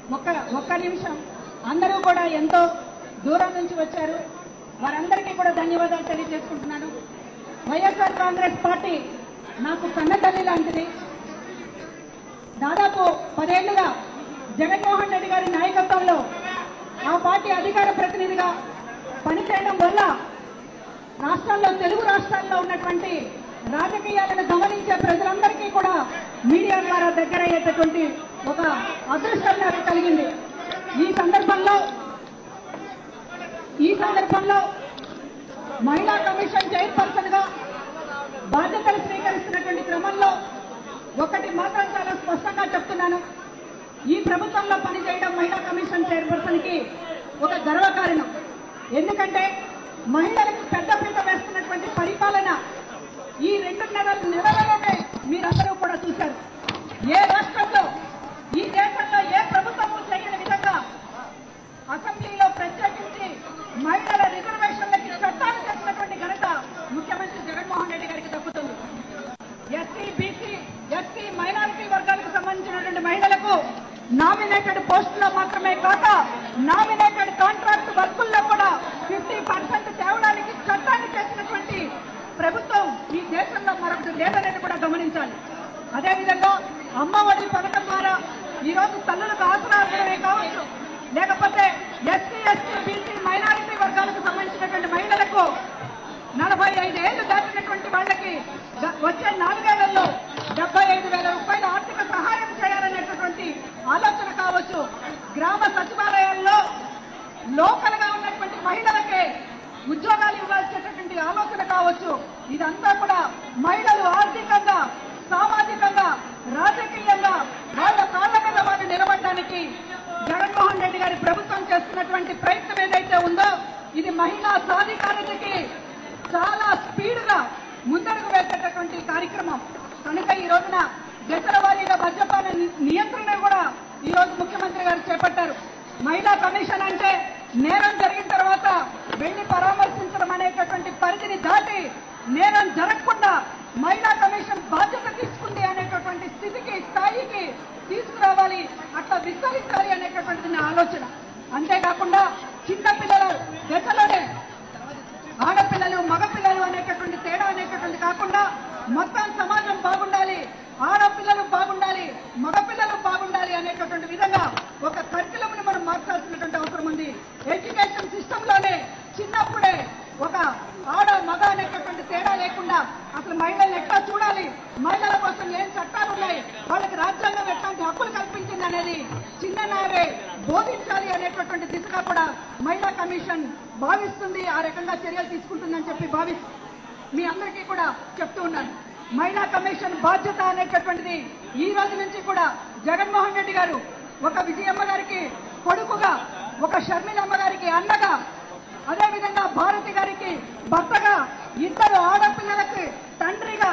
ఒక్క ఒక్క నిమిషం అందరూ కూడా ఎంతో దూరం నుంచి వచ్చారు వారందరికీ కూడా ధన్యవాదాలు తెలియజేసుకుంటున్నాను వైఎస్ఆర్ కాంగ్రెస్ పార్టీ నాకు కన్నతల్లి లాంటిది దాదాపు పదేళ్లుగా జగన్మోహన్ రెడ్డి గారి నాయకత్వంలో ఆ పార్టీ అధికార ప్రతినిధిగా పనిచేయడం వల్ల రాష్ట్రాల్లో తెలుగు రాష్ట్రాల్లో ఉన్నటువంటి రాజకీయాలను గమనించే ప్రజలందరికీ కూడా మీడియా ద్వారా దగ్గరయ్యేటటువంటి ఒక అదృష్టం నాకు కలిగింది ఈ సందర్భంలో ఈ సందర్భంలో మహిళా కమిషన్ చైర్పర్సన్ గా బాధ్యతలు స్వీకరిస్తున్నటువంటి క్రమంలో ఒకటి మాత్రం చాలా స్పష్టంగా చెప్తున్నాను ఈ ప్రభుత్వంలో పనిచేయడం మహిళా కమిషన్ చైర్పర్సన్ కి ఒక గర్వకారణం ఎందుకంటే మహిళలకు పెద్దపీట వేస్తున్నటువంటి పరిపాలన ఈ రెండున్నర నెలలలోనే మీరందరూ కూడా చూశారు ఏ రాష్ట్రంలో ఈ దేశంలో ఏ ప్రభుత్వము చేయని విధంగా అసెంబ్లీలో ప్రత్యేకించి మహిళల రిజర్వేషన్లకి చట్టాలు చేసినటువంటి ఘనత ముఖ్యమంత్రి జగన్మోహన్ రెడ్డి గారికి దక్కుతుంది ఎస్సీ బీసీ ఎస్సీ మైనారిటీ వర్గాలకు సంబంధించినటువంటి మహిళలకు నామినేటెడ్ పోస్టుల్లో మాత్రమే కాక నామినేటెడ్ కాంట్రాక్ట్ వర్కుల్లో కూడా ఫిఫ్టీ పర్సెంట్ తేవడానికి చట్టాన్ని చేసినటువంటి ప్రభుత్వం ఈ దేశంలో మరొకటి లేదనేది కూడా గమనించాలి అదేవిధంగా అమ్మఒడి పథకం ద్వారా ఈ రోజు తల్లులకు ఆసరా ఇవ్వడమే కావచ్చు లేకపోతే ఎస్సీ ఎస్టీ బీసీ మైనారిటీ వర్గాలకు సంబంధించినటువంటి మహిళలకు నలభై ఐదు ఏళ్లు దాటినటువంటి వాళ్ళకి గ- వచ్చే నాలుగేళ్లలో డెబ్బై ఐదు వేల రూపాయల ఆర్థిక సహాయం చేయాలనేటటువంటి ఆలోచన కావచ్చు గ్రామ సచివాలయాల్లో లోకల్ గా ఉన్నటువంటి మహిళలకే ఉద్యోగాలు ఇవ్వాల్సినటువంటి ఆలోచన కావచ్చు ఇదంతా కూడా మహిళలు ఆర్థికంగా సామాజికంగా రాజకీయంగా వాళ్ళ కాళ్ళ మీద వాళ్ళు నిలబడడానికి జగన్మోహన్ రెడ్డి గారి ప్రభుత్వం చేస్తున్నటువంటి ప్రయత్నం ఏదైతే ఉందో ఇది మహిళా సాధికారతకి చాలా స్పీడ్ గా ముందడుగు వేసేటటువంటి కార్యక్రమం కనుక ఈ రోజున దశల వారీగా మద్యపాన ని- నియంత్రణ కూడా ఈ రోజు ముఖ్యమంత్రి గారు చేపట్టారు మహిళా కమిషన్ అంటే నేరం జరిగిన తర్వాత వెళ్లి పరామర్శించడం అనేటటువంటి పరిధిని దాటి నేరం జరగకుండా మహిళా కమిషన్ బాధ్యత తీసుకుంది అనేటటువంటి స్థితికి స్థాయికి తీసుకురావాలి అట్లా విస్తరించాలి అనేటటువంటిది నా ఆలోచన అంతేకాకుండా చిన్న పిల్లల దశలోనే ఆడపిల్లలు మగపిల్లలు అనేటటువంటి తేడా అనేటటువంటి కాకుండా మొత్తం సమాజం బాగుండాలి ఆడపిల్లలు బాగుండాలి మగపిల్లలు బాగుండాలి అనేటటువంటి విధంగా ఒక కరికులం ని మనం మార్చాల్సినటువంటి అవసరం ఉంది ఎడ్యుకేషన్ సిస్టమ్ లోనే చిన్నప్పుడే ఒక ఆడ మగ అనేటటువంటి తేడా లేకుండా అసలు మహిళలు ఎట్లా చూడాలి మహిళల కోసం ఏం చట్టాలు ఉన్నాయి వాళ్ళకి రాజ్యాంగం ఎట్లాంటి హక్కులు కల్పించింది అనేది చిన్ననాడే బోధించాలి అనేటటువంటి దిశగా కూడా మహిళా కమిషన్ భావిస్తుంది ఆ రకంగా చర్యలు తీసుకుంటుందని చెప్పి భావిస్తూ మీ అందరికీ కూడా చెప్తూ ఉన్నాను మహిళా కమిషన్ బాధ్యత అనేటటువంటిది ఈ రోజు నుంచి కూడా జగన్మోహన్ రెడ్డి గారు ఒక విజయమ్మ గారికి కొడుకుగా ఒక షర్మిలమ్మ గారికి అన్నగా అదేవిధంగా భారతి గారికి భర్తగా ఇద్దరు ఆడపిల్లలకి తండ్రిగా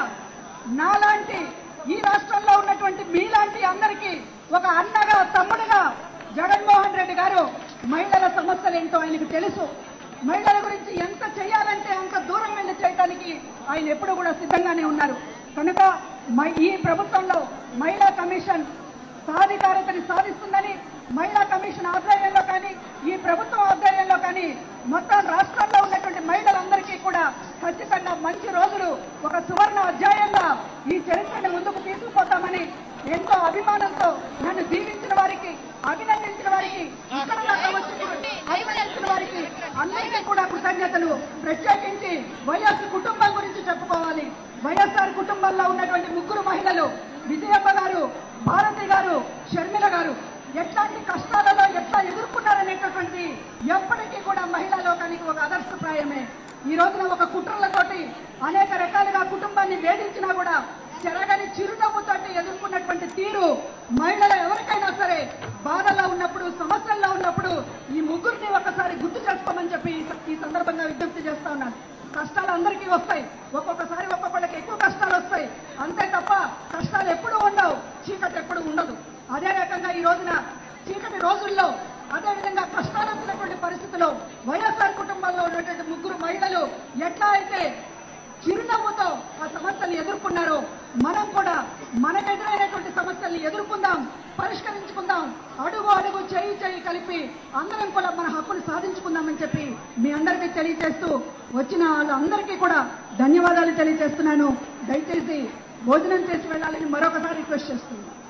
నాలాంటి ఈ రాష్ట్రంలో ఉన్నటువంటి మీలాంటి అందరికీ ఒక అన్నగా తమ్ముడుగా జగన్మోహన్ రెడ్డి గారు మహిళల సమస్యలు ఏంటో ఆయనకు తెలుసు మహిళల గురించి ఎంత చేయాలంటే అంత దూరం వెళ్ళి చేయడానికి ఆయన ఎప్పుడు కూడా సిద్ధంగానే ఉన్నారు కనుక మ- ఈ ప్రభుత్వంలో మహిళా కమిషన్ సాధికారతని సాధిస్తుందని మహిళా కమిషన్ ఆధ్వర్యంలో కానీ ఈ ప్రభుత్వం ఆధ్వర్యంలో కానీ మొత్తం రాష్ట్రాల్లో ఉన్నటువంటి మహిళలందరికీ కూడా ఖచ్చితంగా మంచి రోజులు ఒక సువర్ణ అధ్యాయంగా ఈ చరిత్రను ముందుకు తీసుకుపోతామని ఎంతో అభిమానంతో నన్ను దీవించిన వారికి అభినందించిన వారికి ఇక్కడ దాకా వచ్చి అభినందించిన వారికి అందరికీ కూడా కృతజ్ఞతలు ప్రత్యేకించి వైఎస్ కుటుంబం గురించి చెప్పుకోవాలి వైఎస్ఆర్ కుటుంబంలో ఉన్నటువంటి ముగ్గురు మహిళలు విజయమ్మ గారు భారతి గారు షర్మిల గారు ఎట్లాంటి కష్టాలలో ఎట్లా ఎదుర్కొన్నారనేటటువంటిది ఎప్పటికీ కూడా మహిళా లోకానికి ఒక ఆదర్శప్రాయమే ఈ రోజున ఒక కుట్రలతోటి అనేక రకాలుగా కుటుంబాన్ని వేధించినా కూడా చెరగని చిరునవ్వుతోటి ఎదుర్కొన్నటువంటి తీరు మహిళలు ఎవరికైనా సరే బాధల్లో ఉన్నప్పుడు సమస్యల్లో ఉన్నప్పుడు ఈ ముగ్గురిని ఒకసారి గుర్తు చేసుకోమని చెప్పి ఈ స- ఈ సందర్భంగా విజ్ఞప్తి చేస్తా ఉన్నాను కష్టాలు అందరికీ వస్తాయి ఒక్కొక్కసారి ఒక్కొక్కళ్ళకి ఎక్కువ కష్టాలు వస్తాయి అంతే తప్ప కష్టాలు ఎప్పుడూ ఉండవు చీకటి ఎప్పుడు ఉండదు అదే రకంగా ఈ రోజున చీకటి రోజుల్లో అదేవిధంగా కష్టాలు వచ్చినటువంటి పరిస్థితిలో వైఎస్ఆర్ కుటుంబంలో ఉన్నటువంటి ముగ్గురు మహిళలు ఎట్లా అయితే చిరునవ్వుతో ఆ సమస్యల్ని ఎదుర్కొన్నారో మనం కూడా మనకు ఎదురైనటువంటి సమస్యల్ని ఎదుర్కొందాం పరిష్కరించుకుందాం అడుగు అడుగు చేయి చేయి కలిపి అందరం కూడా మన హక్కును సాధించుకుందామని చెప్పి మీ అందరికీ తెలియజేస్తూ వచ్చిన వాళ్ళందరికీ కూడా ధన్యవాదాలు తెలియజేస్తున్నాను దయచేసి భోజనం చేసి వెళ్ళాలని మరొకసారి రిక్వెస్ట్ చేస్తున్నాను